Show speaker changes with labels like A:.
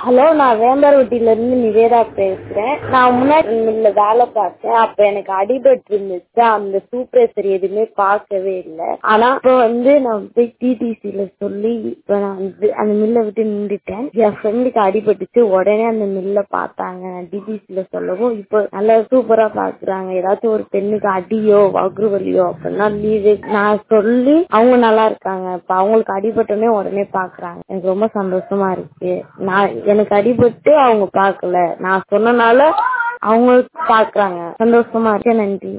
A: hello நான் வேந்தார்வட்டியில இருந்து நிவேதா பேசுறேன் நான் முன்னாடி மில்ல வேலை பார்த்தேன் அப்ப எனக்கு அடிபட்டு இருந்துச்சு அந்த சூப்பர்வைசர் எதுவுமே பார்க்கவே இல்லை ஆனா இப்ப வந்து நான் போய் டிடிசில சொல்லி இப்ப நான் வந்து அந்த மில்ல விட்டு நின்றுட்டேன் என் ஃப்ரெண்டுக்கு அடிபட்டுச்சு உடனே அந்த மில்ல பார்த்தாங்க நான் டிடிசில சொல்லவும் இப்போ நல்லா சூப்பரா பாக்குறாங்க ஏதாச்சும் ஒரு பெண்ணுக்கு அடியோ வகுறு வலியோ அப்படின்னா லீவு நான் சொல்லி அவங்க நல்லா இருக்காங்க இப்ப அவங்களுக்கு அடிபட்டோடனே உடனே பாக்குறாங்க எனக்கு ரொம்ப சந்தோஷமா இருக்கு நான் எனக்கு அடிபட்டு அவங்க பார்க்கல நான் சொன்னனால அவங்க பாக்குறாங்க சந்தோஷமா இருக்கு நன்றி